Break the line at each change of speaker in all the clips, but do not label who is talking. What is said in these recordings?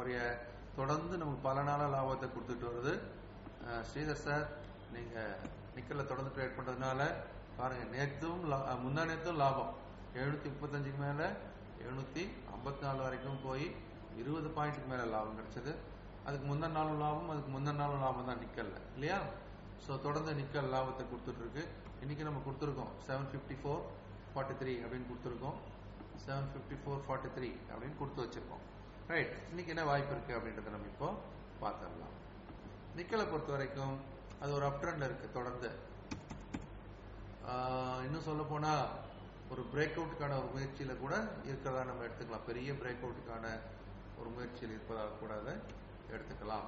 தவிர தொடர்ந்து நமக்கு பல நாளா லாபத்தை கொடுத்துட்டு வருது அஹ், ஸ்ரீதர் சார் நீங்க நிக்கல்ல தொடர்ந்து ட்ரேட் பண்றதுனால பாருங்க நேத்தும் லா- அஹ், முந்தா நேத்தும் லாபம் எழுநூத்தி முப்பத்தஞ்சுக்கு மேல எழுநூத்தி ஐம்பத்தி நாலு வரைக்கும் போய் இருபது பாயிண்ட்டுக்கு மேல லாபம் கிடைச்சது அதுக்கு முந்தின நாளும் லாபம் அதுக்கு முந்தின நாளும் லாபம் தான் நிக்கல்ல இல்லையா ஸோ தொடர்ந்து நிக்கல் லாபத்தை கொடுத்துட்டு இருக்கு இன்னைக்கு நம்ம கொடுத்துருக்கோம் seven fifty four forty three அப்படின்னு கொடுத்துருக்கோம் seven fifty four forty three அப்படின்னு கொடுத்து வச்சிருக்கோம் ரைட் இன்னைக்கு என்ன வாய்ப்பு இருக்கு அப்படின்றத நம்ம இப்போ பார்த்துடலாம் நிக்கலை பொறுத்த வரைக்கும் அது ஒரு அப் ட்ரெண்ட் இருக்கு தொடர்ந்து ஆஹ் இன்னும் சொல்ல போனா ஒரு பிரேக் அவுட்டுக்கான ஒரு முயற்சியில கூட இருக்கிறதா நம்ம எடுத்துக்கலாம் பெரிய பிரேக் அவுட்டுக்கான ஒரு முயற்சியில் இருப்பதாக கூட அதை எடுத்துக்கலாம்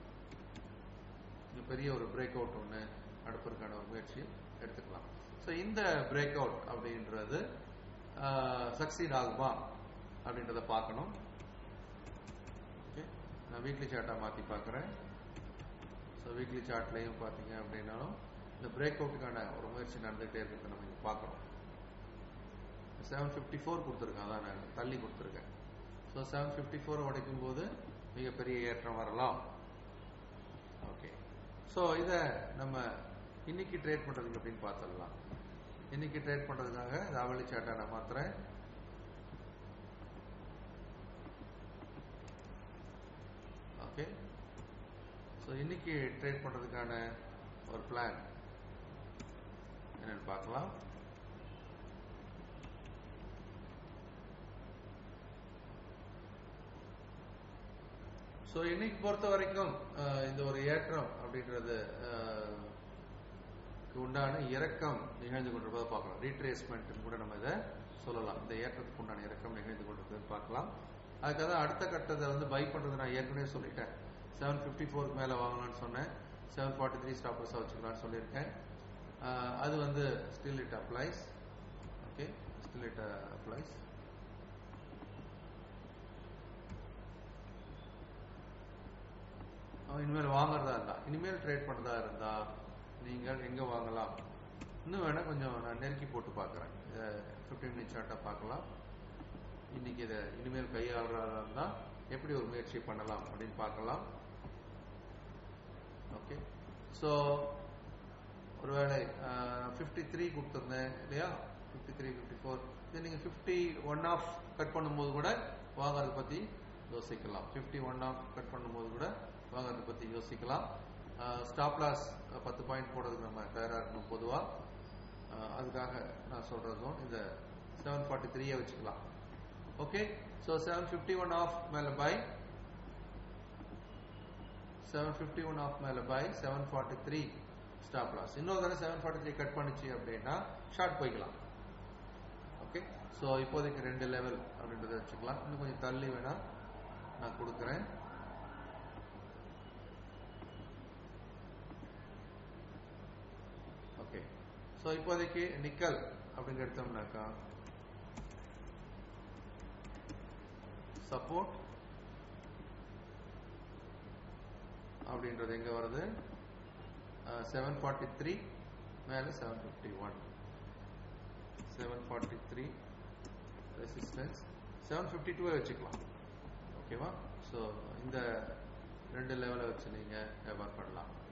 இது பெரிய ஒரு பிரேக் அவுட் ஒன்று நடப்பதற்கான ஒரு முயற்சி எடுத்துக்கலாம் ஸோ இந்த பிரேக் அவுட் அப்படின்றது சக்சீட் ஆகுமா அப்படின்றத பார்க்கணும் ஓகே நான் வீக்லி சார்ட்டாக மாற்றி பார்க்குறேன் ஸோ வீக்லி சார்ட்லையும் பார்த்தீங்க அப்படின்னாலும் இந்த பிரேக் அவுட்டுக்கான ஒரு முயற்சி நடந்துகிட்டே இருக்கிறத நம்ம இங்கே பார்க்குறோம் செவன் ஃபிஃப்டி ஃபோர் கொடுத்துருக்கேன் அதான் நான் தள்ளி கொடுத்துருக்கேன் ஸோ செவன் ஃபிஃப்டி ஃபோர் உடைக்கும் போது மிகப்பெரிய ஏற்றம் வரலாம் ஓகே ஸோ இதை நம்ம இன்னைக்கு ட்ரேட் பண்ணுறதுக்கு அப்படின்னு பார்த்துடலாம் இன்னைக்கு ட்ரேட் பண்ணுறதுக்காக ராவலி சாட்டை நான் மாத்துறேன் ஓகே ஸோ இன்னைக்கு ட்ரேட் பண்ணுறதுக்கான ஒரு பிளான் என்னன்னு பார்க்கலாம் ஸோ இன்னைக்கு பொறுத்த வரைக்கும் அஹ், இந்த ஒரு ஏற்றம் அப்படின்றது அஹ், க்கு உண்டான இறக்கம் நிகழ்ந்து கொண்டிருப்பதை பார்க்கலாம் ரீட்ரேஸ்மெண்ட் கூட நம்ம இதை சொல்லலாம் இந்த ஏற்றத்துக்கு உண்டான இறக்கம் நிகழ்ந்து கொண்டிருப்பதை பார்க்கலாம் அதுக்காக அடுத்த கட்டத்தை வந்து பை பண்றது நான் ஏற்கனவே சொல்லிட்டேன் செவன் ஃபிஃப்டி ஃபோருக்கு மேலே வாங்கலாம்னு சொன்னேன் செவன் ஃபார்ட்டி த்ரீ ஸ்டாப்பர்ஸாக வச்சுக்கலாம்னு சொல்லியிருக்கேன் அஹ், அது வந்து still it applies okay still it applies அவன் இனிமேல் வாங்குறதா இருந்தா இனிமேல் ட்ரேட் பண்றதா இருந்தா நீங்கள் எங்க வாங்கலாம் இன்னும் வேணா கொஞ்சம் நான் நெருக்கி போட்டு பார்க்குறேன் இதை ஃபிஃப்டீன் மினிட் சார்ட்டாக பார்க்கலாம் இன்னைக்கு இதை இனிமேல் கையாளுறதா இருந்தா எப்படி ஒரு முயற்சி பண்ணலாம் அப்படின்னு பார்க்கலாம் ஓகே ஸோ ஒருவேளை ஃபிஃப்டி த்ரீ கொடுத்துருந்தேன் இல்லையா ஃபிஃப்டி த்ரீ ஃபிஃப்டி ஃபோர் இது நீங்கள் ஃபிஃப்டி ஒன் ஆஃப் கட் பண்ணும்போது கூட வாங்குறத பற்றி யோசிக்கலாம் ஃபிஃப்டி ஒன் ஆஃப் கட் பண்ணும்போது கூட வாங்குறத பற்றி யோசிக்கலாம் ஸ்டாப் லாஸ் பத்து பாயிண்ட் போடுறதுக்கு நம்ம தயாராக இருக்கணும் பொதுவாக அதுக்காக நான் சொல்றதும் இந்த செவன் ஃபார்ட்டி த்ரீயை வச்சுக்கலாம் okay so seven fifty one half மேலே buy seven fifty one half மேலே buy seven forty three stop loss இன்னொரு தடவை செவன் ஃபார்ட்டி த்ரீ கட் பண்ணுச்சு அப்படின்னா ஷார்ட் போய்க்கலாம் ஓகே ஸோ இப்போதைக்கு ரெண்டு லெவல் அப்படின்றத வச்சுக்கலாம் இன்னும் கொஞ்சம் தள்ளி வேணா நான் கொடுக்குறேன் ஓகே ஸோ இப்போதைக்கு நிக்கல் அப்படின்னு எடுத்தோம்னாக்கா சப்போர்ட் அப்படின்றது எங்க வருது செவன் ஃபார்ட்டி த்ரீ மேலே seven fifty one seven forty three resistance seven fifty டூவை வச்சுக்கலாம் ஓகேவா ஸோ இந்த ரெண்டு லெவலை வச்சு நீங்கள் வியாபாரம் பண்ணலாம்